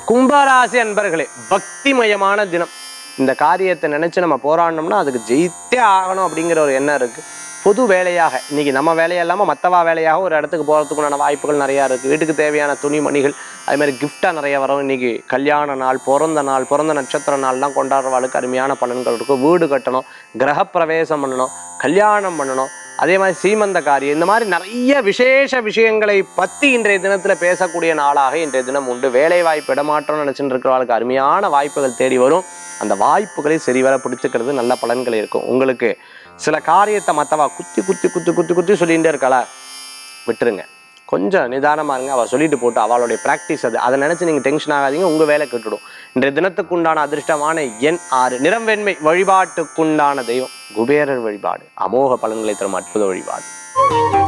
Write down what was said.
கும்பராசி அன்பர்களே பக்திமயமான தினம் இந்த காரியத்தை நினைச்சு நம்ம போராடினோம்னா அதுக்கு ஜெயித்தே ஆகணும் அப்படிங்கிற ஒரு எண்ணம் இருக்கு பொது வேலையாக இன்னைக்கு நம்ம வேலையா இல்லாமல் மற்றவா வேலையாக ஒரு இடத்துக்கு போகிறதுக்குண்டான வாய்ப்புகள் நிறையா இருக்குது வீட்டுக்கு தேவையான துணிமணிகள் அது மாதிரி கிஃப்டாக நிறைய வரும் இன்னைக்கு கல்யாண நாள் பிறந்த நாள் பிறந்த நட்சத்திர நாள்லாம் கொண்டாடுறவாளுக்கு அருமையான பலன்கள் இருக்கும் வீடு கட்டணும் கிரகப்பிரவேசம் பண்ணணும் கல்யாணம் பண்ணணும் அதே மாதிரி சீமந்த காரியம் இந்த மாதிரி நிறைய விசேஷ விஷயங்களை பற்றி இன்றைய தினத்தில் பேசக்கூடிய நாளாக இன்றைய தினம் உண்டு வேலை வாய்ப்பு இடமாற்றம் நினச்சிட்டு இருக்கிறவர்களுக்கு அருமையான வாய்ப்புகள் தேடி வரும் அந்த வாய்ப்புகளை சரிவர பிடிச்சுக்கிறது நல்ல பலன்கள் இருக்கும் உங்களுக்கு சில காரியத்தை மற்றவா குத்தி குத்தி குத்தி குத்தி குத்தி சொல்லிகிட்டே இருக்காளா விட்டுருங்க கொஞ்சம் நிதானமாக இருங்க அவள் சொல்லிட்டு போட்டு அவளுடைய ப்ராக்டிஸ் அது அதை நினச்சி நீங்கள் டென்ஷன் ஆகாதீங்க உங்கள் வேலை கெட்டுடும் இன்றைய தினத்துக்குண்டான அதிர்ஷ்டமான எண் ஆறு நிறம் வெண்மை வழிபாட்டுக்குண்டான தெய்வம் குபேரர் வழிபாடு அமோக பலன்களை தரும் அற்புத வழிபாடு